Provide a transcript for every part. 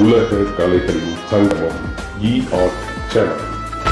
உலக கலைகளின் சங்கமம் இ ஆர்ட் சேனல்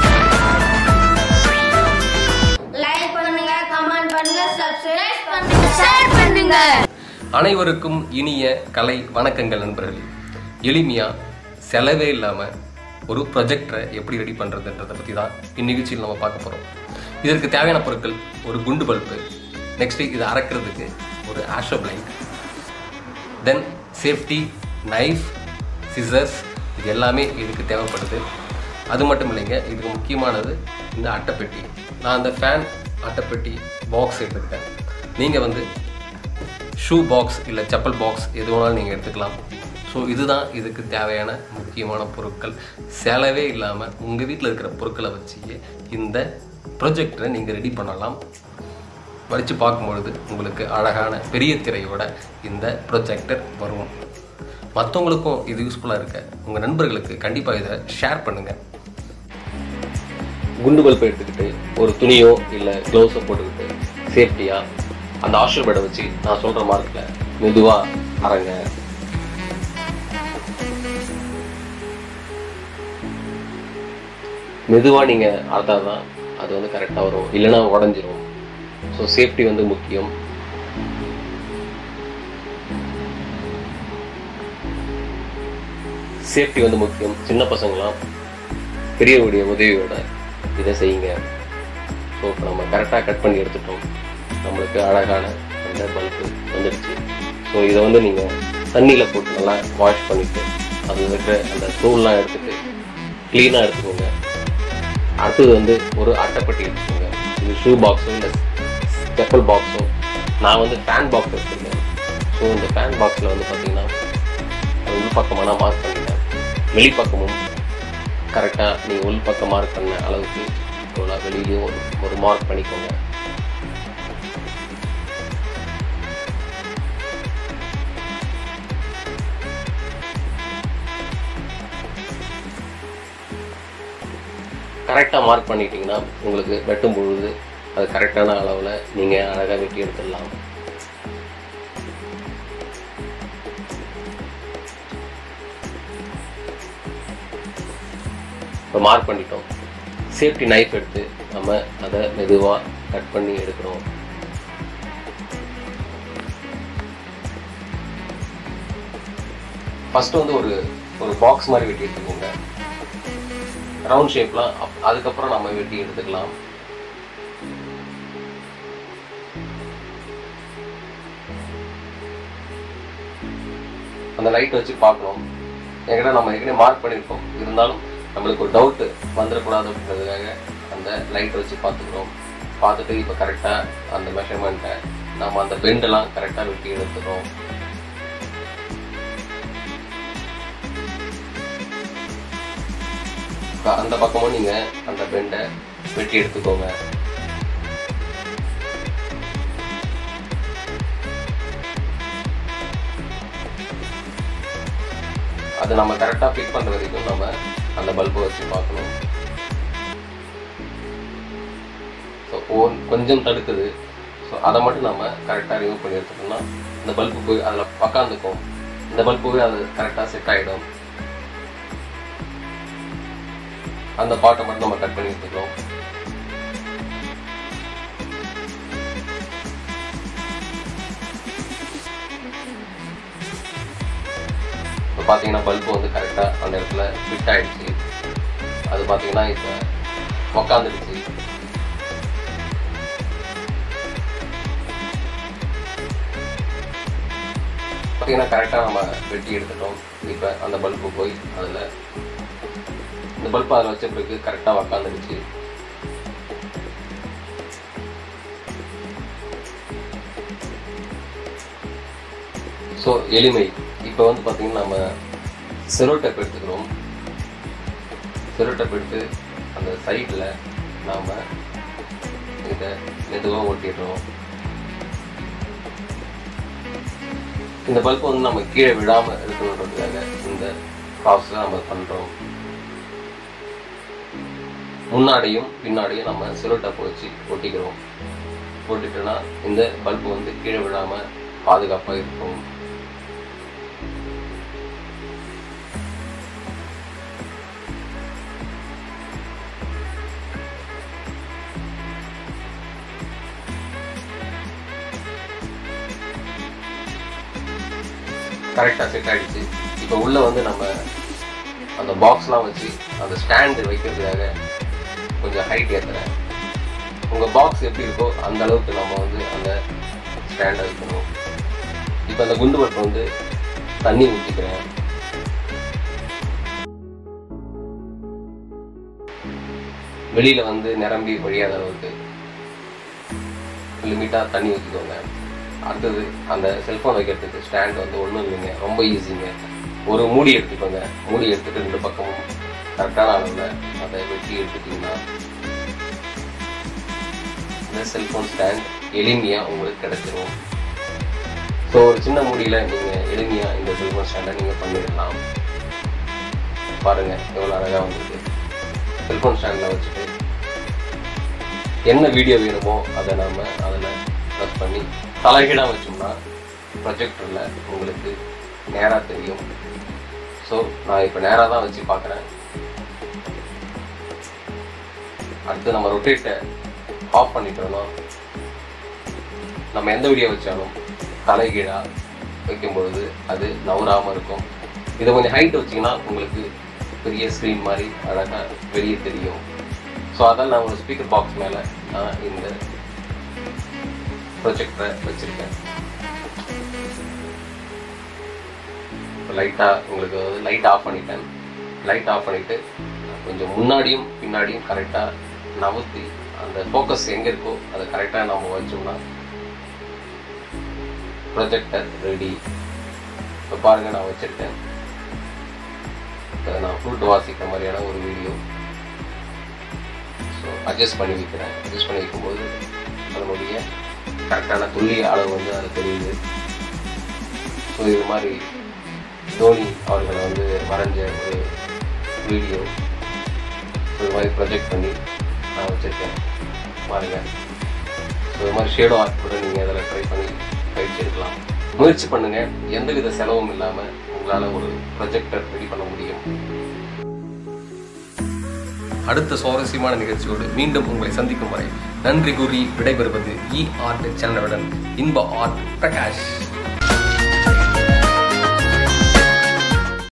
லைக் பண்ணுங்க கமெண்ட் பண்ணுங்க சப்ஸ்கிரைப் பண்ணுங்க ஷேர் பண்ணுங்க அனைவருக்கும் இனிய கலை வணக்கங்கள் நண்பர்களே எளிமையாக செலவே இல்லாமல் ஒரு ப்ரொஜெக்டரை எப்படி ரெடி பண்ணுறதுன்றதை பற்றி தான் இந்நிகழ்ச்சியில் நம்ம பார்க்க போகிறோம் இதற்கு தேவையான பொருட்கள் ஒரு குண்டு பல்பு நெக்ஸ்ட்டு இதை அரைக்கிறதுக்கு ஒரு ஆஷோ பிளைண்ட் தென் சேஃப்டி நைஃப் சிசர்ஸ் இது எல்லாமே இதுக்கு தேவைப்படுது அது மட்டும் இல்லைங்க இதுக்கு முக்கியமானது இந்த அட்டைப்பெட்டி நான் அந்த ஃபேன் அட்டைப்பெட்டி பாக்ஸ் எடுத்துக்கிட்டேன் நீங்கள் வந்து ஷூ பாக்ஸ் இல்லை செப்பல் பாக்ஸ் எது வேணாலும் நீங்கள் எடுத்துக்கலாம் ஸோ இதுதான் இதுக்கு தேவையான முக்கியமான பொருட்கள் செலவே இல்லாமல் உங்கள் வீட்டில் இருக்கிற பொருட்களை வச்சு இந்த ப்ரொஜெக்டரை நீங்கள் ரெடி பண்ணலாம் வச்சு பார்க்கும்பொழுது உங்களுக்கு அழகான பெரிய திரையோட இந்த ப்ரொஜெக்டர் வரும் மற்றவங்களுக்கும் இது யூஸ்ஃபுல்லாக இருக்க உங்கள் நண்பர்களுக்கு கண்டிப்பாக இதை ஷேர் பண்ணுங்கள் குண்டு பல்பை எடுத்துக்கிட்டு ஒரு துணியோ இல்லை க்ளவுஸோ போட்டுக்கிட்டு சேஃப்டியாக அந்த ஆஷர் பெடை வச்சு நான் சொல்கிற மார்க்கில் மெதுவாக அரைங்க மெதுவாக நீங்கள் அறுத்தா தான் அது வந்து கரெக்டாக வரும் இல்லைன்னா உடஞ்சிரும் ஸோ சேஃப்டி வந்து முக்கியம் சேஃப்டி வந்து முக்கியம் சின்ன பசங்களாம் பெரியவருடைய உதவியோட இதை செய்யுங்க ஸோ இப்போ நம்ம கரெக்டாக கட் பண்ணி எடுத்துட்டோம் நம்மளுக்கு அழகான அந்த பல்பு வந்துடுச்சு ஸோ இதை வந்து நீங்கள் தண்ணியில் போட்டு நல்லா வாஷ் பண்ணிவிட்டு அதில் இருக்கிற அந்த தூள்லாம் எடுத்துட்டு க்ளீனாக எடுத்துக்கோங்க அடுத்தது வந்து ஒரு அட்டைப்பட்டி எடுத்துக்கோங்க இது ஷூ பாக்ஸோ இல்லை செப்பல் பாக்ஸோ நான் வந்து ஃபேன் பாக்ஸ் எடுத்துருக்கேன் ஸோ இந்த ஃபேன் பாக்ஸில் வந்து பார்த்தீங்கன்னா அது உள் பக்கமாக நான் மார்க் பண்ணிட்டேன் வெளிப்பக்கமும் கரெக்டாக நீங்கள் உள் பக்கம் மார்க் பண்ண அளவுக்கு இவ்வளோ வெளியிலையும் ஒரு ஒரு மார்க் பண்ணிக்கோங்க கரெக்டாக மார்க் பண்ணிட்டீங்கன்னா உங்களுக்கு வெட்டும் பொழுது அது கரெக்டான அளவில் நீங்கள் அழகாக வெட்டி எடுத்துடலாம் இப்போ மார்க் பண்ணிட்டோம் சேஃப்டி நைஃப் எடுத்து நம்ம அதை மெதுவாக கட் பண்ணி எடுக்கிறோம் ஃபர்ஸ்ட் வந்து ஒரு ஒரு பாக்ஸ் மாதிரி வெட்டி எடுத்துக்கோங்க ரவுண்ட் ஷேப்லாம் அதுக்கப்புறம் நம்ம வெட்டி எடுத்துக்கலாம் அந்த லைட் வச்சு பார்க்கணும் என்கிட்ட நம்ம ஏற்கனவே மார்க் பண்ணியிருக்கோம் இருந்தாலும் நம்மளுக்கு ஒரு டவுட்டு வந்துடக்கூடாது அப்படின்றதுக்காக அந்த லைட் வச்சு பார்த்துக்கிறோம் பார்த்துட்டு இப்போ கரெக்டாக அந்த மெஷர்மெண்ட்டை நம்ம அந்த பெண்டெல்லாம் கரெக்டாக வெட்டி எடுத்துக்கிறோம் இப்ப அந்த பக்கமும் நீங்கள் அந்த பெண்டை வெட்டி எடுத்துக்கோங்க அது நம்ம கரெக்டாக ஃபிட் பண்ணுற வரைக்கும் நம்ம அந்த பல்பை வச்சு பார்க்கணும் ஸோ கொஞ்சம் தடுக்குது ஸோ அதை மட்டும் நம்ம கரெக்டாக ரிமூவ் பண்ணி எடுத்துட்டோம்னா இந்த பல்பு போய் அதில் உக்காந்துக்கும் இந்த பல்பு போய் அது கரெக்டாக செட் ஆகிடும் அந்த பாட்டை மட்டும் நம்ம கட் பண்ணி எடுத்துக்கிறோம் இப்போ பார்த்தீங்கன்னா பல்பு வந்து கரெக்டாக அந்த இடத்துல ஃபிட் ஆயிடுச்சு அது பார்த்தீங்கன்னா இப்போ உக்காந்துடுச்சு பார்த்தீங்கன்னா கரெக்டாக நம்ம வெட்டி எடுத்துட்டோம் இப்போ அந்த பல்பு போய் அதில் இந்த பல்ப் அதில் வச்ச பிறகு கரெக்டாக உக்காந்துருச்சு ஸோ எளிமை இப்போ வந்து பார்த்தீங்கன்னா நம்ம செரோ டேப் எடுத்துக்கிறோம் செரோ டேப் எடுத்து அந்த சைடில் நாம் இதை மெதுவாக ஓட்டிடுறோம் இந்த பல்ப் வந்து நம்ம கீழே விடாமல் இருக்கணுன்றதுக்காக இந்த ப்ராசஸை நம்ம பண்ணுறோம் முன்னாடியும் பின்னாடியும் நம்ம சிலோ டப் வச்சு ஒட்டிக்கிறோம் போட்டுட்டோன்னா இந்த பல்பு வந்து கீழே விழாமல் பாதுகாப்பாக இருக்கும் கரெக்டாக செட் ஆகிடுச்சு இப்போ உள்ளே வந்து நம்ம அந்த பாக்ஸ்லாம் வச்சு அந்த ஸ்டாண்டு வைக்கிறதுக்காக கொஞ்சம் ஹைட் ஏற்றுறேன் உங்கள் பாக்ஸ் எப்படி இருக்கோ அந்த அளவுக்கு நம்ம வந்து அந்த ஸ்டாண்டை வைக்கணும் இப்போ அந்த குண்டு பட்டை வந்து தண்ணி ஊற்றிக்கிறேன் வெளியில் வந்து நிரம்பி வழியாத அளவுக்கு லிமிட்டாக தண்ணி ஊற்றிக்கோங்க அடுத்தது அந்த செல்ஃபோன் வைக்கிறதுக்கு ஸ்டாண்ட் வந்து ஒன்றும் இல்லைங்க ரொம்ப ஈஸிங்க ஒரு மூடி எடுத்துக்கோங்க மூடி எடுத்துட்டு ரெண்டு பக்கமும் கரெக்டான அளவில் அதை வெட்டி எடுத்துட்டிங்கன்னா இந்த செல்ஃபோன் ஸ்டாண்ட் எளிமையாக உங்களுக்கு கிடைச்சிரும் ஸோ ஒரு சின்ன மூடியில் நீங்கள் எளிமையாக இந்த செல்ஃபோன் ஸ்டாண்டை நீங்கள் பண்ணிடலாம் பாருங்கள் எவ்வளோ அழகாக வந்திருக்கு செல்ஃபோன் ஸ்டாண்டில் வச்சுட்டு என்ன வீடியோ வேணுமோ அதை நம்ம அதில் ப்ரெஸ் பண்ணி தலைகீழாக வச்சோம்னா ப்ரொஜெக்டரில் உங்களுக்கு நேராக தெரியும் ஸோ நான் இப்போ நேராக தான் வச்சு பார்க்குறேன் அடுத்து நம்ம ரொட்டேட்டை ஆஃப் பண்ணிட்டோம்னா நம்ம எந்த வீடியோ வச்சாலும் தலைகீழாக வைக்கும்பொழுது அது நவராமல் இருக்கும் இதை கொஞ்சம் ஹைட் வச்சிங்கன்னா உங்களுக்கு பெரிய ஸ்க்ரீன் மாதிரி அழகாக வெளியே தெரியும் ஸோ அதான் நான் ஒரு ஸ்பீக்கர் பாக்ஸ் மேலே நான் இந்த ப்ரொஜெக்டரை வச்சுருக்கேன் லைட்டாக உங்களுக்கு லைட் ஆஃப் பண்ணிட்டேன் லைட் ஆஃப் பண்ணிவிட்டு கொஞ்சம் முன்னாடியும் பின்னாடியும் கரெக்டாக நவுத்தி அந்த ஃபோக்கஸ் எங்கே இருக்கோ அதை கரெக்டாக நம்ம வச்சோம்னா ப்ரொஜெக்டர் ரெடி இப்போ பாருங்கள் நான் வச்சுருக்கேன் இப்போ நான் ஃப்ளூட் வாசிக்கிற மாதிரியான ஒரு வீடியோ ஸோ அட்ஜஸ்ட் பண்ணி வைக்கிறேன் அட்ஜஸ்ட் பண்ணி வைக்கும்போது அதனுடைய கரெக்டான துல்லிய அளவு வந்து அது தெரியுது ஸோ இது மாதிரி தோனி அவர்களை வந்து வரைஞ்ச ஒரு வீடியோ இது மாதிரி ப்ரொஜெக்ட் பண்ணி நான் வச்சுருக்கேன் பாருங்க ஸோ இது மாதிரி ஷேடோ ஆர்ட் கூட நீங்கள் அதில் ட்ரை பண்ணி பயிற்சி எடுக்கலாம் முயற்சி பண்ணுங்கள் எந்தவித செலவும் இல்லாமல் உங்களால் ஒரு ப்ரொஜெக்டர் ரெடி பண்ண முடியும் அடுத்த சுவாரஸ்யமான நிகழ்ச்சியோடு மீண்டும் உங்களை சந்திக்கும் வரை நன்றி கூறி விடைபெறுவது இ ஆர்ட் சேனலுடன் இன்ப ஆர்ட் பிரகாஷ்